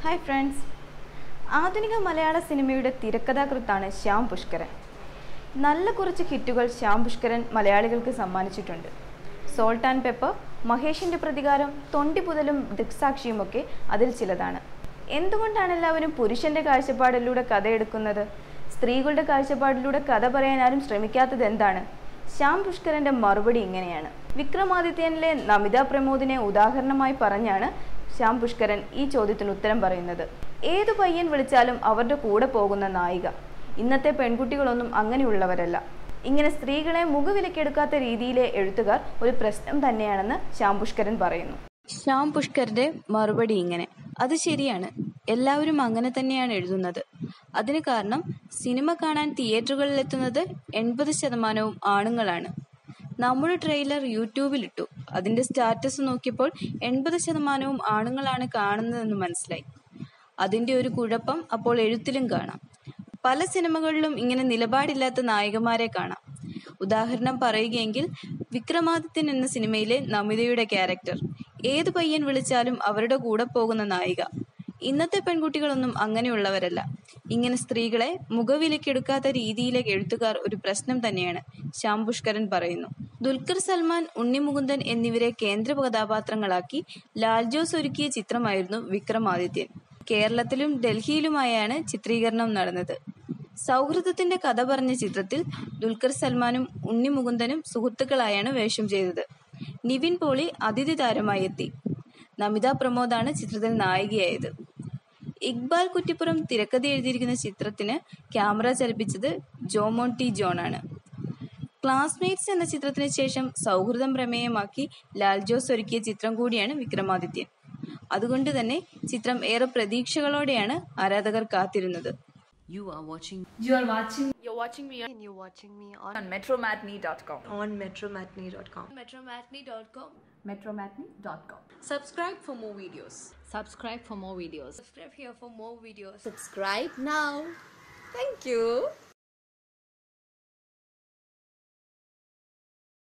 Hi friends ആധുനിക മലയാള സിനിമയുടെ തിരക്കഥാകൃത്താണ് ശ്യാം പുഷ്കരൻ നല്ല കുറച്ച് ഹിറ്റുകൾ ശ്യാം പുഷ്കരൻ മലയാളികൾക്ക് സമ്മാനിച്ചിട്ടുണ്ട് സോൾട്ട് ആൻഡ് പെപ്പർ മഹേഷിൻ്റെ പ്രതികാരം തൊണ്ടിപുതലും ദൃക്സാക്ഷിയുമൊക്കെ അതിൽ ചിലതാണ് എന്തുകൊണ്ടാണ് എല്ലാവരും പുരുഷന്റെ കാഴ്ചപ്പാടിലൂടെ കഥയെടുക്കുന്നത് സ്ത്രീകളുടെ കാഴ്ചപ്പാടിലൂടെ കഥ പറയാൻ ആരും ശ്രമിക്കാത്തത് എന്താണ് ശ്യാം പുഷ്കരന്റെ മറുപടി ഇങ്ങനെയാണ് വിക്രമാദിത്യനിലെ നമിത പ്രമോദിനെ ഉദാഹരണമായി പറഞ്ഞാണ് ശ്യാം പുഷ്കരൻ ഈ ചോദ്യത്തിന് ഉത്തരം പറയുന്നത് ഏതു പയ്യൻ വിളിച്ചാലും അവരുടെ കൂടെ പോകുന്ന നായിക ഇന്നത്തെ പെൺകുട്ടികളൊന്നും അങ്ങനെയുള്ളവരല്ല ഇങ്ങനെ സ്ത്രീകളെ മുഖവിലക്കെടുക്കാത്ത രീതിയിലെ എഴുത്തുകാർ ഒരു പ്രശ്നം തന്നെയാണെന്ന് ശ്യാം പുഷ്കരൻ പറയുന്നു ശ്യാം പുഷ്കറിന്റെ മറുപടി ഇങ്ങനെ അത് ശരിയാണ് എല്ലാവരും അങ്ങനെ തന്നെയാണ് എഴുതുന്നത് അതിന് കാരണം സിനിമ കാണാൻ തിയേറ്ററുകളിൽ എത്തുന്നത് എൺപത് ശതമാനവും ആണുങ്ങളാണ് നമ്മുടെ ട്രെയിലർ യൂട്യൂബിലിട്ടു അതിന്റെ സ്റ്റാറ്റസ് നോക്കിയപ്പോൾ എൺപത് ശതമാനവും ആണുങ്ങളാണ് കാണുന്നതെന്ന് മനസ്സിലായി അതിന്റെ ഒരു കുഴപ്പം അപ്പോൾ എഴുത്തിലും കാണാം പല സിനിമകളിലും ഇങ്ങനെ നിലപാടില്ലാത്ത നായികമാരെ കാണാം ഉദാഹരണം പറയുകയെങ്കിൽ വിക്രമാദിത്യൻ എന്ന സിനിമയിലെ നമിതയുടെ ക്യാരക്ടർ ഏത് പയ്യൻ വിളിച്ചാലും അവരുടെ കൂടെ പോകുന്ന നായിക ഇന്നത്തെ പെൺകുട്ടികളൊന്നും അങ്ങനെയുള്ളവരല്ല ഇങ്ങനെ സ്ത്രീകളെ മുഖവിലക്കെടുക്കാത്ത രീതിയിലെ എഴുത്തുകാർ ഒരു പ്രശ്നം തന്നെയാണ് ശ്യാം പുഷ്കരൻ പറയുന്നു ദുൽഖർ സൽമാൻ ഉണ്ണിമുകുന്ദൻ എന്നിവരെ കേന്ദ്ര കഥാപാത്രങ്ങളാക്കി ലാൽ ജോസ് ഒരുക്കിയ ചിത്രമായിരുന്നു വിക്രമാദിത്യൻ കേരളത്തിലും ഡൽഹിയിലുമായാണ് ചിത്രീകരണം നടന്നത് സൗഹൃദത്തിന്റെ കഥ പറഞ്ഞ ചിത്രത്തിൽ ദുൽഖർ സൽമാനും ഉണ്ണിമുകുന്ദനും സുഹൃത്തുക്കളായാണ് വേഷം ചെയ്തത് നിവിൻ പോളി അതിഥി താരമായി എത്തി നമിത പ്രമോദാണ് ചിത്രത്തിൽ നായികയായത് ഇക്ബാൽ കുറ്റിപ്പുറം തിരക്കഥ എഴുതിയിരിക്കുന്ന ചിത്രത്തിന് ക്യാമറ ചലിപ്പിച്ചത് ജോമോൺ ടി ജോണാണ് ക്ലാസ്മേറ്റ്സ് എന്ന ചിത്രത്തിന് ശേഷം സൗഹൃദം പ്രമേയമാക്കി ലാൽ ജോസ് ഒരുക്കിയ ചിത്രം കൂടിയാണ് വിക്രമാദിത്യൻ അതുകൊണ്ട് തന്നെ ചിത്രം ഏറെ പ്രതീക്ഷകളോടെയാണ് ആരാധകർ കാത്തിരുന്നത് You are watching You are watching You're watching me and you're watching me on, on metromatney.com. on metromatney.com. metromatney.com. Metromatney.com. Subscribe for more videos. Subscribe for more videos. Subscribe here for more videos. Subscribe now. Thank you.